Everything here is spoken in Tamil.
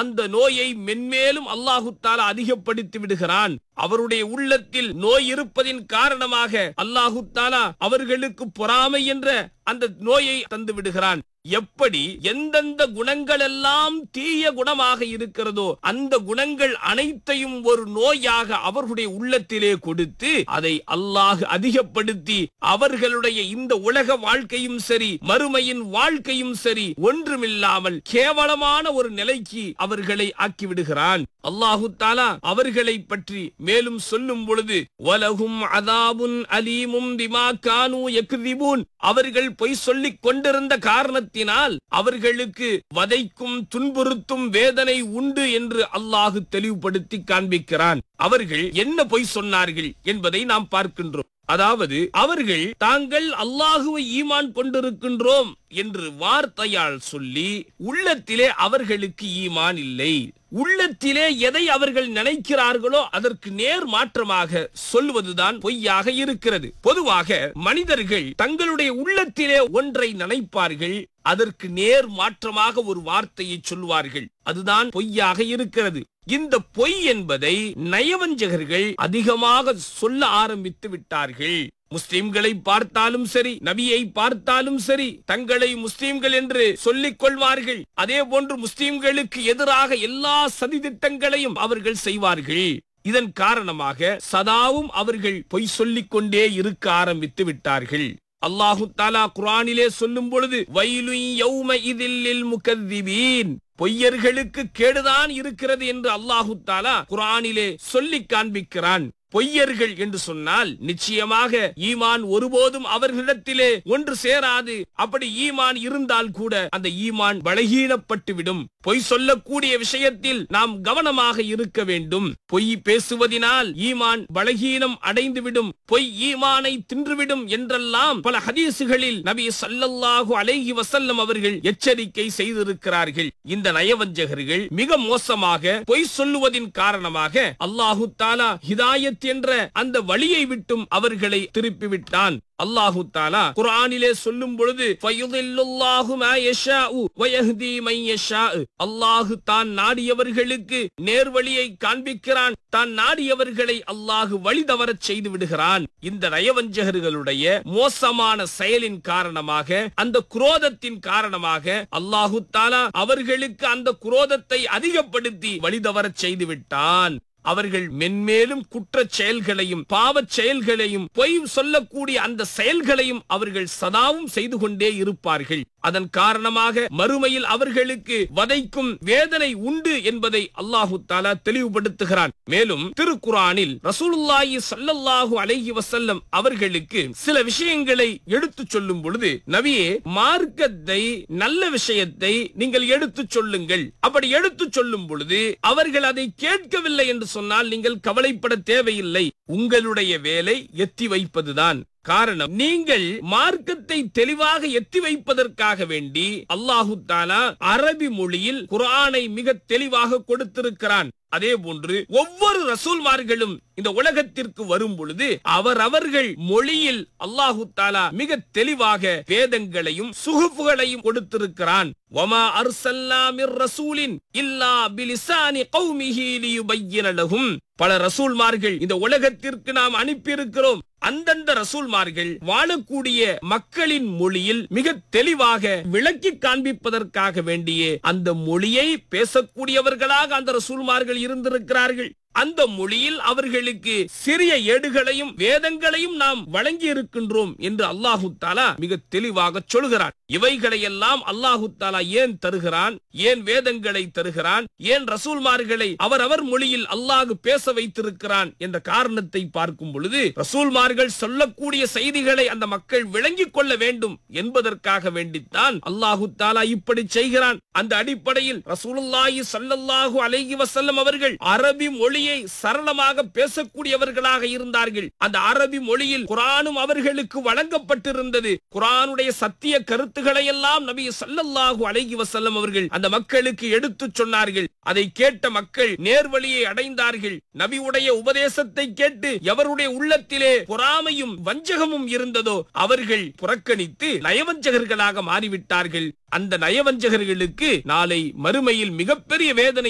அந்த நோயை மென்மேலும் அல்லாஹு தாலா அதிகப்படுத்தி விடுகிறான் அவருடைய உள்ளத்தில் நோய் இருப்பதின் காரணமாக அல்லாஹு தாலா அவர்களுக்கு பொறாமை என்ற அந்த நோயை தந்து விடுகிறான் எப்படி எந்தெந்த குணங்கள் எல்லாம் தீய குணமாக இருக்கிறதோ அந்த குணங்கள் அனைத்தையும் ஒரு நோயாக அவர்களுடைய உள்ளத்திலே கொடுத்து அதை அல்லாஹ் அதிகப்படுத்தி அவர்களுடைய இந்த உலக வாழ்க்கையும் சரி மறுமையின் வாழ்க்கையும் சரி ஒன்றுமில்லாமல் கேவலமான ஒரு நிலைக்கு அவர்களை ஆக்கிவிடுகிறான் அல்லாஹு தாலா அவர்களை பற்றி மேலும் சொல்லும் பொழுது வலகும் அதாபுன் அலீமும் திமா கானு யக்திபூன் அவர்கள் பொய் சொல்லிக் கொண்டிருந்த காரணத்தினால் அவர்களுக்கு வதைக்கும் துன்புறுத்தும் வேதனை உண்டு என்று அல்லாஹு தெளிவுபடுத்தி காண்பிக்கிறான் அவர்கள் என்ன பொய் சொன்னார்கள் என்பதை நாம் பார்க்கின்றோம் அதாவது அவர்கள் தாங்கள் அல்லாஹுவை ஈமான் கொண்டிருக்கின்றோம் என்று வார்த்தையால் சொல்லி உள்ளத்திலே அவர்களுக்கு ஈமான் இல்லை உள்ளத்திலே எதை அவர்கள் நினைக்கிறார்களோ அதற்கு நேர் மாற்றமாக சொல்வதுதான் பொய்யாக இருக்கிறது பொதுவாக மனிதர்கள் தங்களுடைய உள்ளத்திலே ஒன்றை நினைப்பார்கள் அதற்கு நேர் மாற்றமாக ஒரு வார்த்தையை சொல்வார்கள் அதுதான் பொய்யாக இருக்கிறது இந்த பொய் என்பதை நயவஞ்சகர்கள் அதிகமாக சொல்ல ஆரம்பித்து விட்டார்கள் முஸ்லிம்களை பார்த்தாலும் சரி நபியை பார்த்தாலும் சரி தங்களை முஸ்லிம்கள் என்று சொல்லிக் கொள்வார்கள் அதே போன்று முஸ்லிம்களுக்கு எதிராக எல்லா சதித்திட்டங்களையும் அவர்கள் செய்வார்கள் இதன் காரணமாக சதாவும் அவர்கள் பொய் சொல்லிக் கொண்டே இருக்க ஆரம்பித்து விட்டார்கள் அல்லாஹு தாலா குரானிலே சொல்லும் பொழுது வயலு யௌம இதில் முகத்திபீன் பொய்யர்களுக்கு கேடுதான் இருக்கிறது என்று அல்லாஹு தாலா குரானிலே சொல்லி காண்பிக்கிறான் பொய்யர்கள் என்று சொன்னால் நிச்சயமாக ஈமான் ஒருபோதும் அவர்களிடத்திலே ஒன்று சேராது அப்படி ஈமான் இருந்தால் கூட அந்த ஈமான் பலகீனப்பட்டு விடும் பொய் சொல்லக்கூடிய விஷயத்தில் நாம் கவனமாக இருக்க வேண்டும் பொய் பேசுவதினால் ஈமான் பலகீனம் அடைந்துவிடும் பொய் ஈமானை தின்றுவிடும் என்றெல்லாம் பல ஹதீசுகளில் நபி சல்லல்லாஹு அலைஹி வசல்லம் அவர்கள் எச்சரிக்கை செய்திருக்கிறார்கள் இந்த நயவஞ்சகர்கள் மிக மோசமாக பொய் சொல்லுவதின் காரணமாக அல்லாஹு தாலா ஹிதாயத் என்ற அந்த வழியை விட்டும் அவர்களை திருப்பிவிட்டான் அல்லாஹு தாலா குரானிலே சொல்லும் பொழுது ஃபயுதில்லுல்லாஹு மா யஷாஉ வயஹ்தி மை யஷாஉ அல்லாஹு தான் நாடியவர்களுக்கு நேர்வழியை காண்பிக்கிறான் தான் நாடியவர்களை அல்லாஹு வழி தவறச் செய்து விடுகிறான் இந்த நயவஞ்சகர்களுடைய மோசமான செயலின் காரணமாக அந்த குரோதத்தின் காரணமாக அல்லாஹு தாலா அவர்களுக்கு அந்த குரோதத்தை அதிகப்படுத்தி வழி தவறச் செய்து விட்டான் அவர்கள் மென்மேலும் குற்றச் செயல்களையும் பாவச் செயல்களையும் பொய் சொல்லக்கூடிய அந்த செயல்களையும் அவர்கள் சதாவும் செய்து கொண்டே இருப்பார்கள் அதன் காரணமாக மறுமையில் அவர்களுக்கு வதைக்கும் வேதனை உண்டு என்பதை அல்லாஹு தாலா தெளிவுபடுத்துகிறான் மேலும் திருக்குரானில் ரசூலுல்லாஹி ஸல்லல்லாஹு அலைஹி வஸல்லம் அவர்களுக்கு சில விஷயங்களை எடுத்துச் சொல்லும் பொழுது நபியே மார்க்கத்தை நல்ல விஷயத்தை நீங்கள் எடுத்துச் சொல்லுங்கள் அப்படி எடுத்துச் சொல்லும் பொழுது அவர்கள் அதை கேட்கவில்லை என்று சொன்னால் நீங்கள் கவலைப்பட தேவையில்லை உங்களுடைய வேலை எத்தி வைப்பதுதான் காரணம் நீங்கள் மார்க்கத்தை தெளிவாக எத்தி வைப்பதற்காக வேண்டி அல்லாஹு தாலா அரபி மொழியில் குரானை மிக தெளிவாக கொடுத்திருக்கிறான் அதே போன்று ஒவ்வொரு ரசூல்மார்களும் இந்த உலகத்திற்கு வரும் பொழுது அவர் அவர்கள் மொழியில் அல்லாஹு தாலா மிக தெளிவாக வேதங்களையும் சுகுப்புகளையும் கொடுத்திருக்கிறான் வமா அர்சல்லா மிர் ரசூலின் இல்லா பிலிசானி கௌமிஹி லியுபய்யின லஹும் பல ரசூல்மார்கள் இந்த உலகத்திற்கு நாம் அனுப்பியிருக்கிறோம் அந்தந்த ரசூல்மார்கள் வாழக்கூடிய மக்களின் மொழியில் மிக தெளிவாக விளக்கி காண்பிப்பதற்காக வேண்டிய அந்த மொழியை பேசக்கூடியவர்களாக அந்த ரசூல்மார்கள் இருந்திருக்கிறார்கள் அந்த மொழியில் அவர்களுக்கு சிறிய ஏடுகளையும் வேதங்களையும் நாம் வழங்கி இருக்கின்றோம் என்று அல்லாஹு தாலா மிக தெளிவாக சொல்கிறான் இவைகளையெல்லாம் அல்லாஹு தாலா ஏன் தருகிறான் ஏன் வேதங்களை தருகிறான் ஏன் ரசூல்மார்களை அவர் அவர் மொழியில் அல்லாஹு பேச வைத்திருக்கிறான் என்ற காரணத்தை பார்க்கும் பொழுது ரசூல்மார்கள் சொல்லக்கூடிய செய்திகளை அந்த மக்கள் விளங்கிக் கொள்ள வேண்டும் என்பதற்காக வேண்டித்தான் அல்லாஹு தாலா இப்படி செய்கிறான் அந்த அடிப்படையில் ரசூலுல்லாஹி ஸல்லல்லாஹு அலைஹி வஸல்லம் அவர்கள் அரபி மொழியை சரளமாக பேசக்கூடியவர்களாக இருந்தார்கள் அந்த அரபி மொழியில் குரானும் அவர்களுக்கு வழங்கப்பட்டிருந்தது குரானுடைய சத்திய கருத்துக்களை எல்லாம் நபி ஸல்லல்லாஹு அலைஹி வஸல்லம் அவர்கள் அந்த மக்களுக்கு எடுத்துச் சொன்னார்கள் அதை கேட்ட மக்கள் நேர்வழியை அடைந்தார்கள் நபியுடைய உபதேசத்தை கேட்டு எவருடைய உள்ளத்திலே பொறாமையும் வஞ்சகமும் இருந்ததோ அவர்கள் புறக்கணித்து நயவஞ்சகர்களாக மாறிவிட்டார்கள் அந்த நயவஞ்சகர்களுக்கு நாளை மறுமையில் மிகப்பெரிய வேதனை